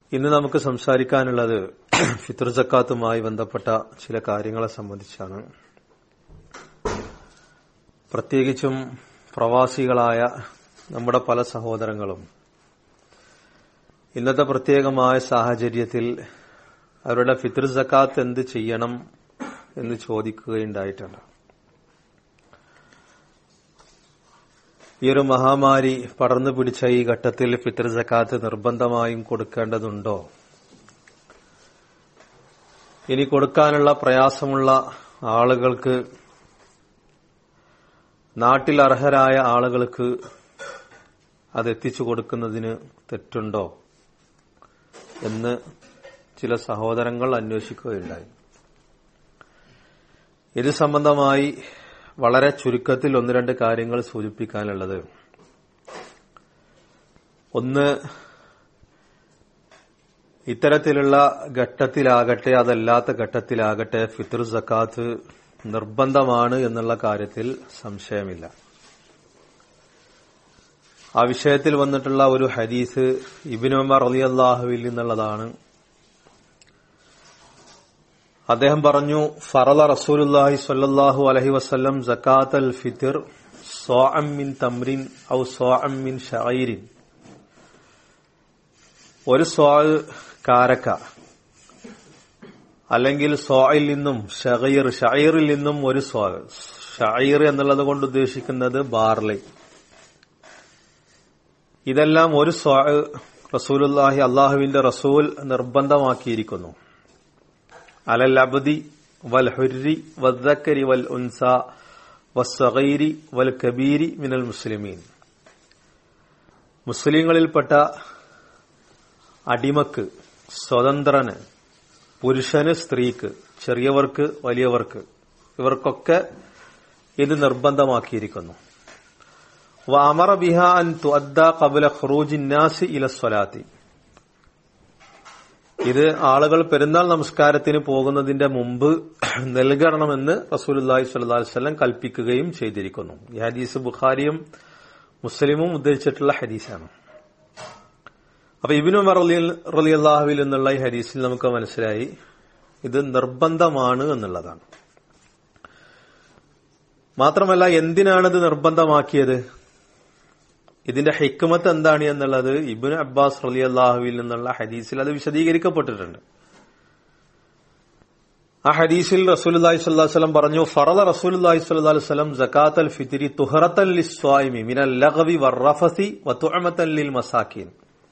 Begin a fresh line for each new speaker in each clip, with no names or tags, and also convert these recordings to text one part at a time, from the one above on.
ഇന്ന് നമുക്ക് സംസാരിക്കാനുള്ളത് ഫിത്ർ ജക്കാത്തുമായി ബന്ധപ്പെട്ട ചില കാര്യങ്ങളെ സംബന്ധിച്ചാണ് പ്രത്യേകിച്ചും പ്രവാസികളായ നമ്മുടെ പല സഹോദരങ്ങളും ഇന്നത്തെ പ്രത്യേകമായ സാഹചര്യത്തിൽ അവരുടെ ഫിത്ർ ജക്കാത്ത് എന്ത് ചെയ്യണം എന്ന് ചോദിക്കുകയുണ്ടായിട്ടുണ്ട് ഈ ഒരു മഹാമാരി പടർന്നു പിടിച്ച ഈ ഘട്ടത്തിൽ ഫിത്ർ ജക്കാത്ത് നിർബന്ധമായും കൊടുക്കേണ്ടതുണ്ടോ ഇനി കൊടുക്കാനുള്ള പ്രയാസമുള്ള ആളുകൾക്ക് നാട്ടിൽ അർഹരായ ആളുകൾക്ക് അത് എത്തിച്ചു കൊടുക്കുന്നതിന് തെറ്റുണ്ടോ എന്ന് ചില സഹോദരങ്ങൾ അന്വേഷിക്കുകയുണ്ടായി ഇത് സംബന്ധമായി വളരെ ചുരുക്കത്തിൽ ഒന്ന് രണ്ട് കാര്യങ്ങൾ സൂചിപ്പിക്കാനുള്ളത് ഒന്ന് ഇത്തരത്തിലുള്ള ഘട്ടത്തിലാകട്ടെ അതല്ലാത്ത ഘട്ടത്തിലാകട്ടെ ഫിത്ർ സക്കാത്ത് നിർബന്ധമാണ് എന്നുള്ള കാര്യത്തിൽ സംശയമില്ല ആ വിഷയത്തിൽ വന്നിട്ടുള്ള ഒരു ഹദീസ് ഇബിനുമർ അലി അള്ളാഹുവിൽ നിന്നുള്ളതാണ് അദ്ദേഹം പറഞ്ഞു ഫറല റസൂലുല്ലാഹി സ്വല്ലല്ലാഹു അലൈഹി വസല്ലം സക്കാത്ത് അൽ ഫിത്തിർ സോഅം മിൻ തമ്രിൻ ഔ സോഅം മിൻ ഷൈരിൻ ഒരു സോ കാരക്ക അല്ലെങ്കിൽ സോയിൽ നിന്നും ഷഹീർ ഷൈറിൽ നിന്നും ഒരു സോ ഷൈർ എന്നുള്ളത് കൊണ്ട് ഉദ്ദേശിക്കുന്നത് ബാർലി ഇതെല്ലാം ഒരു സോ റസൂലുല്ലാഹി അള്ളാഹുവിന്റെ റസൂൽ നിർബന്ധമാക്കിയിരിക്കുന്നു അലൽ അബ്ദി വൽ ഹുരി വദ്ദക്കരി വൽ ഉൻസ വസ്സഗൈരി വൽ കബീരി മിനൽ മുസ്ലിമീൻ മുസ്ലിങ്ങളിൽപ്പെട്ട അടിമക്ക് സ്വതന്ത്രന് പുരുഷന് സ്ത്രീക്ക് ചെറിയവർക്ക് വലിയവർക്ക് ഇവർക്കൊക്കെ ഇത് നിർബന്ധമാക്കിയിരിക്കുന്നു വാമറ ബിഹ അൻ തുഅദ്ദ ഖബല ഖുറൂജിന്നാസി ഇല സ്വലാത്തി ഇത് ആളുകൾ പെരുന്നാൾ നമസ്കാരത്തിന് പോകുന്നതിന്റെ മുമ്പ് നൽകണമെന്ന് റസൂലുല്ലാഹി സ്വല്ലല്ലാഹി അലൈഹി വസല്ലം കൽപ്പിക്കുകയും ചെയ്തിരിക്കുന്നു ഈ ഹദീസ് ബുഖാരിയും മുസ്ലിമും ഉദ്ധരിച്ചിട്ടുള്ള ഹദീസാണ് അപ്പൊ ഇബിനു റലിയല്ലാഹുവിൽ എന്നുള്ള ഈ ഹദീസിൽ നമുക്ക് മനസ്സിലായി ഇത് നിർബന്ധമാണ് എന്നുള്ളതാണ് മാത്രമല്ല എന്തിനാണിത് നിർബന്ധമാക്കിയത് ഇതിന്റെ ഹിക്മത്ത് എന്താണ് എന്നുള്ളത് ഇബിന് അബ്ബാസ് റലി അള്ളാഹുവിൽ നിന്നുള്ള ഹദീസിൽ അത് വിശദീകരിക്കപ്പെട്ടിട്ടുണ്ട് ആ ഹദീസിൽ റസൂലി സ്വല്ലം പറഞ്ഞു ഫറദ റസൂലി സ്വല്ലം ജക്കാത്ത് അൽ ഫിത്തിരി തുഹറത്തൽ ലിസ്വായിമി മിനൽ ലഗവി വർറഫസി വത്തുഅമത്തൻ ലിൽ മസാക്കീൻ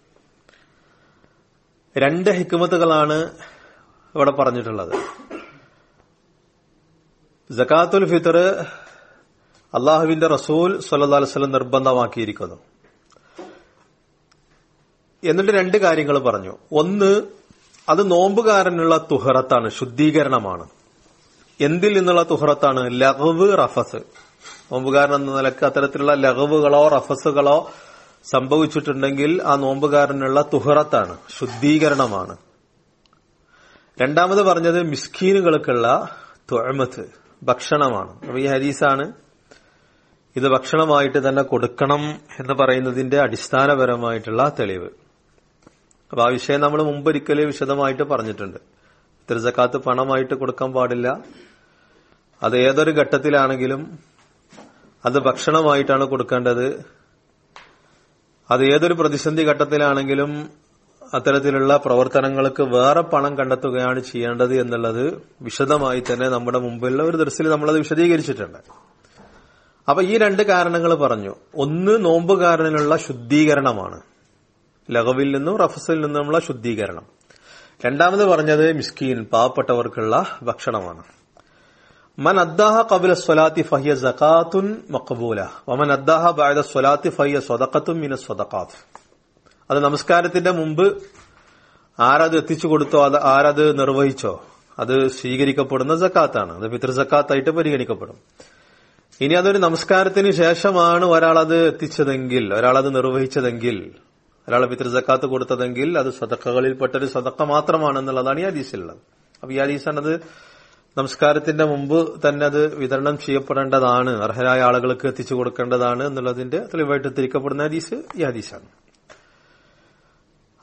രണ്ട് ഹിക്മത്തുകളാണ് ഇവിടെ പറഞ്ഞിട്ടുള്ളത് ജക്കാത്തുൽ ഫിത്തർ അള്ളാഹുവിന്റെ റസൂൽ സല്ലാ വസ്ലം നിർബന്ധമാക്കിയിരിക്കുന്നു എന്നിട്ട് രണ്ട് കാര്യങ്ങൾ പറഞ്ഞു ഒന്ന് അത് നോമ്പുകാരനുള്ള തുഹറത്താണ് ശുദ്ധീകരണമാണ് എന്തിൽ നിന്നുള്ള തുഹറത്താണ് ലഹവ് റഫസ് നോമ്പുകാരൻ എന്ന നിലക്ക് അത്തരത്തിലുള്ള ലഹവുകളോ റഫസുകളോ സംഭവിച്ചിട്ടുണ്ടെങ്കിൽ ആ നോമ്പുകാരനുള്ള തുഹറത്താണ് ശുദ്ധീകരണമാണ് രണ്ടാമത് പറഞ്ഞത് മിസ്കീനുകൾക്കുള്ള തൊഴമത്ത് ഭക്ഷണമാണ് അപ്പൊ ഈ ഹരീസാണ് ഇത് ഭക്ഷണമായിട്ട് തന്നെ കൊടുക്കണം എന്ന് പറയുന്നതിന്റെ അടിസ്ഥാനപരമായിട്ടുള്ള തെളിവ് അപ്പൊ ആ വിഷയം നമ്മൾ മുമ്പൊരിക്കലും വിശദമായിട്ട് പറഞ്ഞിട്ടുണ്ട് തിരുസക്കാത്ത് പണമായിട്ട് കൊടുക്കാൻ പാടില്ല അത് ഏതൊരു ഘട്ടത്തിലാണെങ്കിലും അത് ഭക്ഷണമായിട്ടാണ് കൊടുക്കേണ്ടത് അത് ഏതൊരു പ്രതിസന്ധി ഘട്ടത്തിലാണെങ്കിലും അത്തരത്തിലുള്ള പ്രവർത്തനങ്ങൾക്ക് വേറെ പണം കണ്ടെത്തുകയാണ് ചെയ്യേണ്ടത് എന്നുള്ളത് വിശദമായി തന്നെ നമ്മുടെ മുമ്പിലുള്ള ഒരു ദൃശ്യത്തിൽ നമ്മളത് വിശദീകരിച്ചിട്ടുണ്ട് അപ്പൊ ഈ രണ്ട് കാരണങ്ങൾ പറഞ്ഞു ഒന്ന് നോമ്പുകാരനുള്ള ശുദ്ധീകരണമാണ് ലഘവിൽ നിന്നും റഫസിൽ നിന്നുമുള്ള ശുദ്ധീകരണം രണ്ടാമത് പറഞ്ഞത് മിസ്കീൻ പാവപ്പെട്ടവർക്കുള്ള ഭക്ഷണമാണ് മൻ അദ്ദാഹ കബില സ്വലാത്തി ഫഹിയ സക്കാത്തുൻ മക്ബൂല വമൻ അദ്ദാഹ ബായത സ്വലാത്തി ഫഹിയ സ്വതക്കത്തും മിന സ്വതക്കാത്ത് അത് നമസ്കാരത്തിന്റെ മുമ്പ് ആരത് എത്തിച്ചു കൊടുത്തോ അത് ആരത് നിർവഹിച്ചോ അത് സ്വീകരിക്കപ്പെടുന്ന സക്കാത്താണ് അത് പിതൃ സക്കാത്തായിട്ട് പരിഗണിക്കപ്പെടും ഇനി അതൊരു നമസ്കാരത്തിന് ശേഷമാണ് ഒരാളത് എത്തിച്ചതെങ്കിൽ ഒരാളത് നിർവഹിച്ചതെങ്കിൽ ഒരാൾ പിതൃ സക്കാത്ത് കൊടുത്തതെങ്കിൽ അത് സതക്കകളിൽപ്പെട്ടൊരു സതക്ക മാത്രമാണെന്നുള്ളതാണ് ഈ ഹദീസിലുള്ളത് അപ്പൊ ഈ ഹദീസാണ് അത് നമസ്കാരത്തിന്റെ മുമ്പ് തന്നെ അത് വിതരണം ചെയ്യപ്പെടേണ്ടതാണ് അർഹരായ ആളുകൾക്ക് എത്തിച്ചു കൊടുക്കേണ്ടതാണ് എന്നുള്ളതിന്റെ തെളിവായിട്ട് തിരിക്കപ്പെടുന്ന ഹദീസ് ഈ ഹദീസാണ്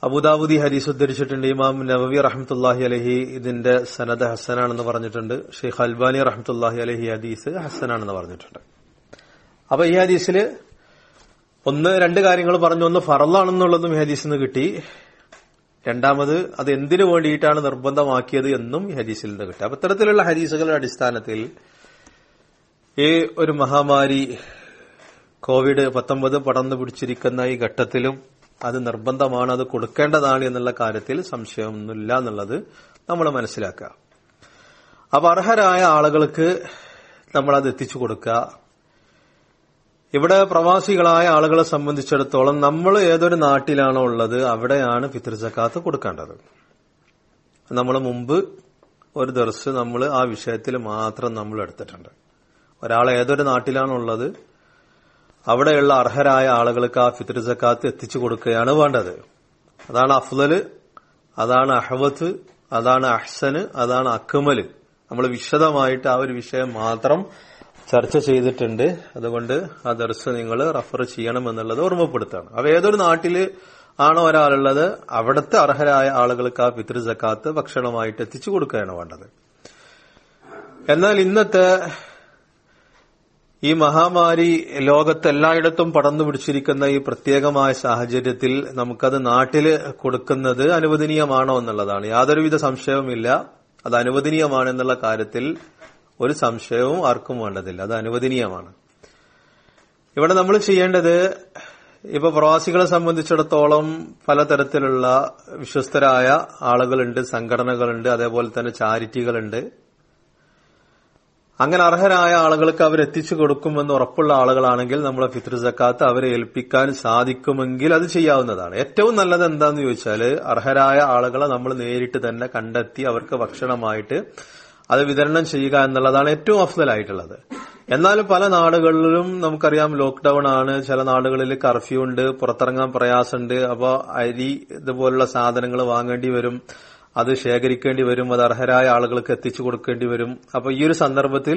അബുദാബുദി ഹദീസ് ഉദ്ധരിച്ചിട്ടുണ്ട് ഇമാം നവവി റഹ്മത്തുല്ലാഹി അലഹി ഇതിന്റെ സനദ് ഹസനാണെന്ന് പറഞ്ഞിട്ടുണ്ട് ഷെയ്ഖ് അൽബാനി റഹ്മത്തുല്ലാഹി അലഹി ഹദീസ് ഹസനാണെന്ന് പറഞ്ഞിട്ടുണ്ട് അപ്പൊ ഈ ഹദീസില് ഒന്ന് രണ്ട് കാര്യങ്ങൾ പറഞ്ഞു ഒന്ന് ഫറലാണെന്നുള്ളതും ഈ ഹദീസിൽ നിന്ന് കിട്ടി രണ്ടാമത് അത് എന്തിനു വേണ്ടിയിട്ടാണ് നിർബന്ധമാക്കിയത് എന്നും ഈ ഹദീസിൽ നിന്ന് കിട്ടി അപ്പൊ ഇത്തരത്തിലുള്ള ഹദീസുകളുടെ അടിസ്ഥാനത്തിൽ ഈ ഒരു മഹാമാരി കോവിഡ് പത്തൊമ്പത് പടർന്നു പിടിച്ചിരിക്കുന്ന ഈ ഘട്ടത്തിലും അത് നിർബന്ധമാണ് അത് കൊടുക്കേണ്ടതാണ് എന്നുള്ള കാര്യത്തിൽ സംശയമൊന്നുമില്ല എന്നുള്ളത് നമ്മൾ മനസ്സിലാക്കുക അപ്പൊ അർഹരായ ആളുകൾക്ക് നമ്മൾ അത് എത്തിച്ചു കൊടുക്കുക ഇവിടെ പ്രവാസികളായ ആളുകളെ സംബന്ധിച്ചിടത്തോളം നമ്മൾ ഏതൊരു നാട്ടിലാണോ ഉള്ളത് അവിടെയാണ് ഫിത്ർ സക്കാത്ത് കൊടുക്കേണ്ടത് നമ്മൾ മുമ്പ് ഒരു ദിവസം നമ്മൾ ആ വിഷയത്തിൽ മാത്രം നമ്മൾ എടുത്തിട്ടുണ്ട് ഒരാൾ ഏതൊരു നാട്ടിലാണുള്ളത് അവിടെയുള്ള അർഹരായ ആളുകൾക്ക് ആ ഫിത്ർ സക്കാത്ത് എത്തിച്ചു കൊടുക്കുകയാണ് വേണ്ടത് അതാണ് അഫ്ലല് അതാണ് അഹവത്ത് അതാണ് അഹ്സന് അതാണ് അക്മല് നമ്മൾ വിശദമായിട്ട് ആ ഒരു വിഷയം മാത്രം ചർച്ച ചെയ്തിട്ടുണ്ട് അതുകൊണ്ട് ആ ദർസ് നിങ്ങൾ റഫർ ചെയ്യണം എന്നുള്ളത് ഓർമ്മപ്പെടുത്താണ് അപ്പൊ ഏതൊരു നാട്ടില് ആണോ ഒരാളുള്ളത് അവിടുത്തെ അർഹരായ ആളുകൾക്ക് ആ പിതൃ സക്കാത്ത് ഭക്ഷണമായിട്ട് എത്തിച്ചു കൊടുക്കുകയാണ് വേണ്ടത് എന്നാൽ ഇന്നത്തെ ഈ മഹാമാരി ലോകത്ത് എല്ലായിടത്തും പടർന്നു പിടിച്ചിരിക്കുന്ന ഈ പ്രത്യേകമായ സാഹചര്യത്തിൽ നമുക്കത് നാട്ടില് കൊടുക്കുന്നത് അനുവദനീയമാണോ എന്നുള്ളതാണ് യാതൊരുവിധ സംശയവുമില്ല അത് അനുവദനീയമാണ് എന്നുള്ള കാര്യത്തിൽ ഒരു സംശയവും ആർക്കും വേണ്ടതില്ല അത് അനുവദനീയമാണ് ഇവിടെ നമ്മൾ ചെയ്യേണ്ടത് ഇപ്പൊ പ്രവാസികളെ സംബന്ധിച്ചിടത്തോളം പലതരത്തിലുള്ള വിശ്വസ്തരായ ആളുകളുണ്ട് സംഘടനകളുണ്ട് അതേപോലെ തന്നെ ചാരിറ്റികളുണ്ട് അങ്ങനെ അർഹരായ ആളുകൾക്ക് അവർ എത്തിച്ചു കൊടുക്കുമെന്ന് ഉറപ്പുള്ള ആളുകളാണെങ്കിൽ നമ്മളെ ഫിത്ർ സക്കാത്ത് അവരെ ഏൽപ്പിക്കാൻ സാധിക്കുമെങ്കിൽ അത് ചെയ്യാവുന്നതാണ് ഏറ്റവും നല്ലത് എന്താന്ന് ചോദിച്ചാൽ അർഹരായ ആളുകളെ നമ്മൾ നേരിട്ട് തന്നെ കണ്ടെത്തി അവർക്ക് ഭക്ഷണമായിട്ട് അത് വിതരണം ചെയ്യുക എന്നുള്ളതാണ് ഏറ്റവും അഫ്സലായിട്ടുള്ളത് എന്നാലും പല നാടുകളിലും നമുക്കറിയാം ലോക്ക്ഡൌൺ ആണ് ചില നാടുകളിൽ കർഫ്യൂ ഉണ്ട് പുറത്തിറങ്ങാൻ പ്രയാസമുണ്ട് അപ്പോൾ അരി ഇതുപോലുള്ള സാധനങ്ങൾ വാങ്ങേണ്ടി വരും അത് ശേഖരിക്കേണ്ടി വരും അത് അർഹരായ ആളുകൾക്ക് എത്തിച്ചു കൊടുക്കേണ്ടി വരും അപ്പൊ ഈ ഒരു സന്ദർഭത്തിൽ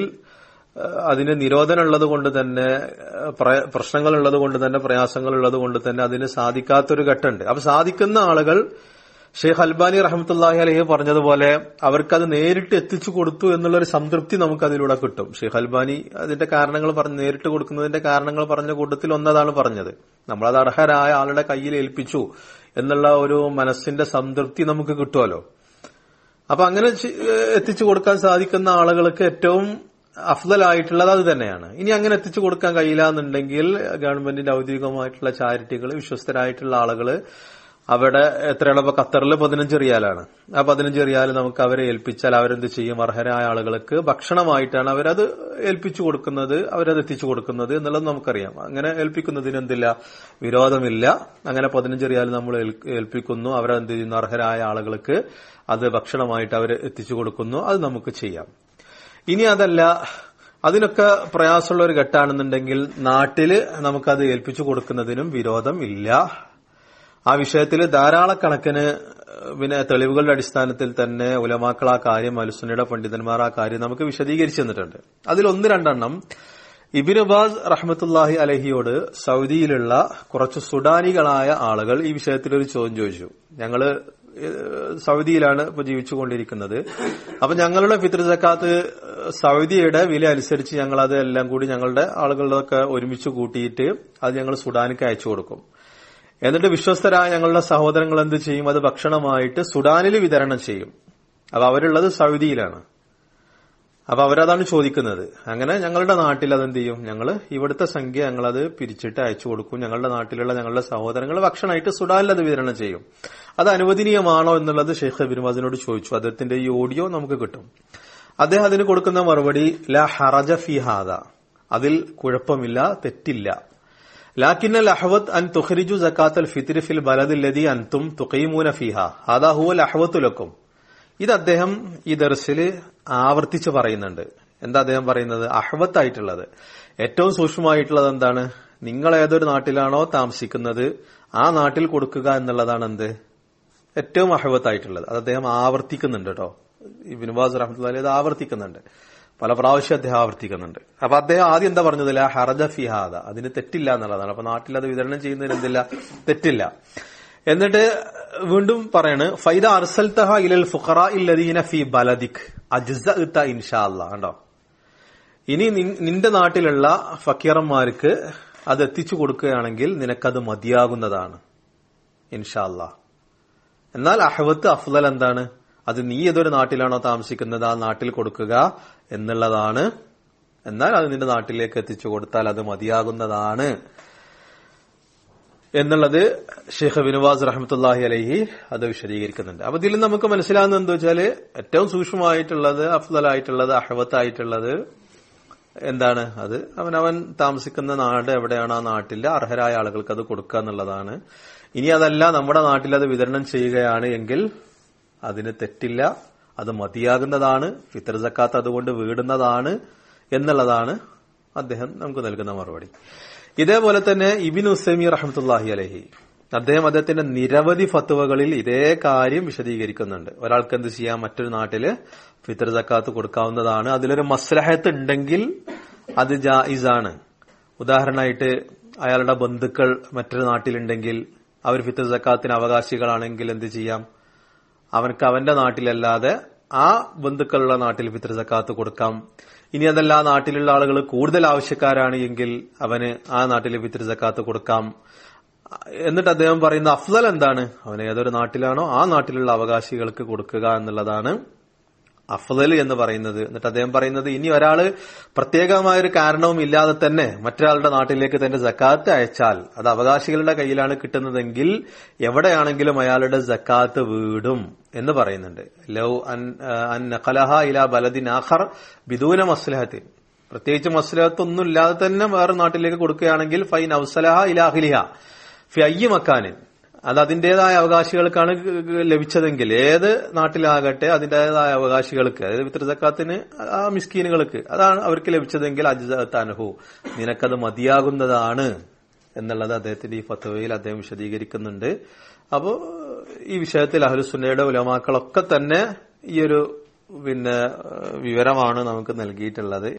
അതിന് നിരോധനം ഉള്ളത് കൊണ്ട് തന്നെ പ്രശ്നങ്ങൾ ഉള്ളത് കൊണ്ട് തന്നെ പ്രയാസങ്ങൾ ഉള്ളത് കൊണ്ട് തന്നെ അതിന് സാധിക്കാത്തൊരു ഘട്ടമുണ്ട് അപ്പൊ സാധിക്കുന്ന ആളുകൾ ഷെയ്ഖ് അൽബാനി റഹമത്തുല്ലാഹി അലഹി പറഞ്ഞതുപോലെ അവർക്കത് നേരിട്ട് എത്തിച്ചു കൊടുത്തു എന്നുള്ളൊരു സംതൃപ്തി നമുക്ക് അതിലൂടെ കിട്ടും ഷെയ്ഖ് അൽബാനി അതിന്റെ കാരണങ്ങൾ പറഞ്ഞ് നേരിട്ട് കൊടുക്കുന്നതിന്റെ കാരണങ്ങൾ പറഞ്ഞ കൂട്ടത്തിൽ ഒന്നതാണ് പറഞ്ഞത് നമ്മളത് അർഹരായ ആളുടെ കയ്യിൽ ഏൽപ്പിച്ചു എന്നുള്ള ഒരു മനസ്സിന്റെ സംതൃപ്തി നമുക്ക് കിട്ടുമല്ലോ അപ്പൊ അങ്ങനെ എത്തിച്ചു കൊടുക്കാൻ സാധിക്കുന്ന ആളുകൾക്ക് ഏറ്റവും അഫ്ദലായിട്ടുള്ളത് അത് തന്നെയാണ് ഇനി അങ്ങനെ എത്തിച്ചു കൊടുക്കാൻ കഴിയില്ല എന്നുണ്ടെങ്കിൽ ഗവൺമെന്റിന്റെ ഔദ്യോഗികമായിട്ടുള്ള ചാരിറ്റികൾ വിശ്വസ്തരായിട്ടുള്ള ആളുകള് അവിടെ എത്രയാണ് ഇപ്പൊ ഖത്തറിൽ പതിനഞ്ച് റിയാലാണ് ആ പതിനഞ്ച് റിയാൽ നമുക്ക് അവരെ ഏൽപ്പിച്ചാൽ അവരെന്ത് ചെയ്യും അർഹരായ ആളുകൾക്ക് ഭക്ഷണമായിട്ടാണ് അവരത് ഏൽപ്പിച്ചു കൊടുക്കുന്നത് അവരത് എത്തിച്ചു കൊടുക്കുന്നത് എന്നുള്ളത് നമുക്കറിയാം അങ്ങനെ ഏൽപ്പിക്കുന്നതിന് എന്തില്ല വിരോധമില്ല അങ്ങനെ പതിനഞ്ച് റിയാൽ നമ്മൾ ഏൽപ്പിക്കുന്നു അവരെന്ത് ചെയ്യുന്നു അർഹരായ ആളുകൾക്ക് അത് ഭക്ഷണമായിട്ട് അവർ എത്തിച്ചു കൊടുക്കുന്നു അത് നമുക്ക് ചെയ്യാം ഇനി അതല്ല അതിനൊക്കെ പ്രയാസമുള്ള ഒരു ഘട്ടമാണെന്നുണ്ടെങ്കിൽ നാട്ടില് നമുക്കത് ഏൽപ്പിച്ചു കൊടുക്കുന്നതിനും വിരോധം ഇല്ല ആ വിഷയത്തിൽ ധാരാളക്കണക്കിന് പിന്നെ തെളിവുകളുടെ അടിസ്ഥാനത്തിൽ തന്നെ ഉലമാക്കൾ ആ കാര്യം അലുസുനയുടെ പണ്ഡിതന്മാർ ആ കാര്യം നമുക്ക് വിശദീകരിച്ചു തന്നിട്ടുണ്ട് അതിൽ ഒന്ന് രണ്ടെണ്ണം ഇബിനുബാസ് റഹ്മത്തുല്ലാഹി അലഹിയോട് സൗദിയിലുള്ള കുറച്ച് സുഡാനികളായ ആളുകൾ ഈ വിഷയത്തിൽ ഒരു ചോദ്യം ചോദിച്ചു ഞങ്ങള് സൗദിയിലാണ് ഇപ്പൊ ജീവിച്ചുകൊണ്ടിരിക്കുന്നത് അപ്പൊ ഞങ്ങളുടെ ഫിത്ർ സക്കാത്ത് സൗദിയുടെ വില അനുസരിച്ച് ഞങ്ങൾ അത് എല്ലാം കൂടി ഞങ്ങളുടെ ആളുകളുടെയൊക്കെ ഒരുമിച്ച് കൂട്ടിയിട്ട് അത് ഞങ്ങൾ സുഡാനിക്ക് അയച്ചു കൊടുക്കും എന്നിട്ട് വിശ്വസ്തരായ ഞങ്ങളുടെ സഹോദരങ്ങൾ എന്ത് ചെയ്യും അത് ഭക്ഷണമായിട്ട് സുഡാനിൽ വിതരണം ചെയ്യും അപ്പൊ അവരുള്ളത് സൗദിയിലാണ് അപ്പൊ അവരതാണ് ചോദിക്കുന്നത് അങ്ങനെ ഞങ്ങളുടെ നാട്ടിൽ അതെന്ത് ചെയ്യും ഞങ്ങൾ ഇവിടുത്തെ സംഖ്യ ഞങ്ങളത് പിരിച്ചിട്ട് അയച്ചു കൊടുക്കും ഞങ്ങളുടെ നാട്ടിലുള്ള ഞങ്ങളുടെ സഹോദരങ്ങൾ ഭക്ഷണമായിട്ട് സുഡാനിൽ അത് വിതരണം ചെയ്യും അത് അനുവദനീയമാണോ എന്നുള്ളത് ഷെയ്ഖ് ബിനുമാസിനോട് ചോദിച്ചു അദ്ദേഹത്തിന്റെ ഈ ഓഡിയോ നമുക്ക് കിട്ടും അദ്ദേഹം അതിന് കൊടുക്കുന്ന മറുപടി ല ഹറജ ഫി ഹാദ അതിൽ കുഴപ്പമില്ല തെറ്റില്ല ലാക്കിൻ അൽ അഹവത്ത് അൻ തുഖ്രിജു സക്കാത്ത് അൽ ഫിത്രി ഫിൽ ബലദില്ലതി അൻതും തുഖീമൂന ഫിഹ ഹാദാ ഹുവൽ അഹവത്തുലക്കും ഇത് അദ്ദേഹം ഈ ദർസിൽ ആവർത്തിച്ച് പറയുന്നുണ്ട് എന്താ അദ്ദേഹം പറയുന്നത് അഹ്വത്തായിട്ടുള്ളത് ഏറ്റവും സൂക്ഷ്മമായിട്ടുള്ളത് എന്താണ് നിങ്ങൾ ഏതൊരു നാട്ടിലാണോ താമസിക്കുന്നത് ആ നാട്ടിൽ കൊടുക്കുക എന്നുള്ളതാണ് എന്ത് ഏറ്റവും അഹ്വത്തായിട്ടുള്ളത് അത് അദ്ദേഹം ആവർത്തിക്കുന്നുണ്ട് കേട്ടോ ഈ ബിനുബാസ് റഹ്മത്തുള്ള ഇത് ആവർത്തിക്കുന്നുണ്ട് പല പ്രാവശ്യം അദ്ദേഹം ആവർത്തിക്കുന്നുണ്ട് അപ്പൊ അദ്ദേഹം ആദ്യം എന്താ പറഞ്ഞത് ഹറജ ഫിഹാദ അതിന് തെറ്റില്ല എന്നുള്ളതാണ് അപ്പൊ നാട്ടിൽ അത് വിതരണം ചെയ്യുന്നതിന് എന്തില്ല തെറ്റില്ല എന്നിട്ട് വീണ്ടും പറയാണ് ഫൈദ അർസൽത്തഹ ഇലൽ ഫുഖറ ഇല്ലദീന ഫി ബലദിക് അജ്സഅത ഇൻഷാ അല്ലാ കണ്ടോ ഇനി നിൻ- നിന്റെ നാട്ടിലുള്ള ഫക്കീറന്മാർക്ക് അത് എത്തിച്ചു കൊടുക്കുകയാണെങ്കിൽ നിനക്കത് മതിയാകുന്നതാണ് ഇൻഷാ അല്ലാ എന്നാൽ അഹവത്ത് അഫ്ലൽ എന്താണ് അത് നീ ഏതൊരു നാട്ടിലാണോ താമസിക്കുന്നത് ആ നാട്ടിൽ കൊടുക്കുക എന്നുള്ളതാണ് എന്നാൽ അത് നിന്റെ നാട്ടിലേക്ക് എത്തിച്ചു കൊടുത്താൽ അത് മതിയാകുന്നതാണ് എന്നുള്ളത് ഷെയ്ഖ് ബിനുവാസ് റഹ്മത്തുല്ലാഹി അലഹി അത് വിശദീകരിക്കുന്നുണ്ട് അപ്പൊ ഇതിൽ നമുക്ക് മനസ്സിലാകുന്നത് എന്താ വെച്ചാല് ഏറ്റവും സൂക്ഷ്മമായിട്ടുള്ളത് അഫ്ലലായിട്ടുള്ളത് അഹവത്തായിട്ടുള്ളത് എന്താണ് അത് അവനവൻ താമസിക്കുന്ന നാട് എവിടെയാണ് ആ നാട്ടിലെ അർഹരായ ആളുകൾക്ക് അത് കൊടുക്കുക എന്നുള്ളതാണ് ഇനി അതല്ല നമ്മുടെ നാട്ടിൽ അത് വിതരണം ചെയ്യുകയാണ് എങ്കിൽ അതിന് തെറ്റില്ല അത് മതിയാകുന്നതാണ് ഫിത്തർ സക്കാത്ത് അതുകൊണ്ട് വീടുന്നതാണ് എന്നുള്ളതാണ് അദ്ദേഹം നമുക്ക് നൽകുന്ന മറുപടി ഇതേപോലെ തന്നെ ഇബിൻ ഉസൈമി റഹമത്തുല്ലാഹി അലഹി അദ്ദേഹം അദ്ദേഹത്തിന്റെ നിരവധി ഫത്തുവകളിൽ ഇതേ കാര്യം വിശദീകരിക്കുന്നുണ്ട് ഒരാൾക്ക് എന്ത് ചെയ്യാം മറ്റൊരു നാട്ടില് ഫിത്തർ സക്കാത്ത് കൊടുക്കാവുന്നതാണ് അതിലൊരു മസ്ലഹത്ത് ഉണ്ടെങ്കിൽ അത് ജായിസാണ് ഉദാഹരണമായിട്ട് അയാളുടെ ബന്ധുക്കൾ മറ്റൊരു നാട്ടിലുണ്ടെങ്കിൽ അവർ ഫിത്തർ സക്കാത്തിന് അവകാശികളാണെങ്കിൽ എന്ത് ചെയ്യാം അവനക്ക് അവന്റെ നാട്ടിലല്ലാതെ ആ ബന്ധുക്കളുള്ള നാട്ടിൽ ഫിത്തർ സക്കാത്ത് കൊടുക്കാം ഇനി അതല്ല ആ നാട്ടിലുള്ള ആളുകൾ കൂടുതൽ ആവശ്യക്കാരാണ് എങ്കിൽ അവന് ആ നാട്ടിൽ ഫിത്തർ സക്കാത്ത് കൊടുക്കാം എന്നിട്ട് അദ്ദേഹം പറയുന്ന അഫ്സൽ എന്താണ് അവൻ ഏതൊരു നാട്ടിലാണോ ആ നാട്ടിലുള്ള അവകാശികൾക്ക് കൊടുക്കുക എന്നുള്ളതാണ് അഫ്ദൽ എന്ന് പറയുന്നത് എന്നിട്ട് അദ്ദേഹം പറയുന്നത് ഇനി ഒരാള് പ്രത്യേകമായ ഒരു കാരണവും ഇല്ലാതെ തന്നെ മറ്റൊരാളുടെ നാട്ടിലേക്ക് തന്റെ ജക്കാത്ത് അയച്ചാൽ അത് അവകാശികളുടെ കയ്യിലാണ് കിട്ടുന്നതെങ്കിൽ എവിടെയാണെങ്കിലും അയാളുടെ ജക്കാത്ത് വീടും എന്ന് പറയുന്നുണ്ട് ലൗ അൻ അൻ നഖലഹ ഇല ബലദിൻ ആഖർ ബിദൂന മസ്ലഹത്തിൻ പ്രത്യേകിച്ച് മസ്ലഹത്തൊന്നും ഇല്ലാതെ തന്നെ വേറെ നാട്ടിലേക്ക് കൊടുക്കുകയാണെങ്കിൽ ഫൈൻ ഔസലഹ ഇലാഹിലിഹ ഫി അയ്യ മക്കാനിൻ അത് അതിന്റേതായ അവകാശികൾക്കാണ് ലഭിച്ചതെങ്കിൽ ഏത് നാട്ടിലാകട്ടെ അതിന്റേതായ അവകാശികൾക്ക് അതായത് പിതൃസക്കാത്തിന് ആ മിസ്കീനുകൾക്ക് അതാണ് അവർക്ക് ലഭിച്ചതെങ്കിൽ അജിതനഹു നിനക്കത് മതിയാകുന്നതാണ് എന്നുള്ളത് അദ്ദേഹത്തിന്റെ ഈ ഫത്വയിൽ അദ്ദേഹം വിശദീകരിക്കുന്നുണ്ട് അപ്പോ ഈ വിഷയത്തിൽ അഹ്ലുസുന്നയുടെ ഉലമാക്കളൊക്കെ തന്നെ ഈ ഒരു പിന്നെ വിവരമാണ് നമുക്ക് നൽകിയിട്ടുള്ളത്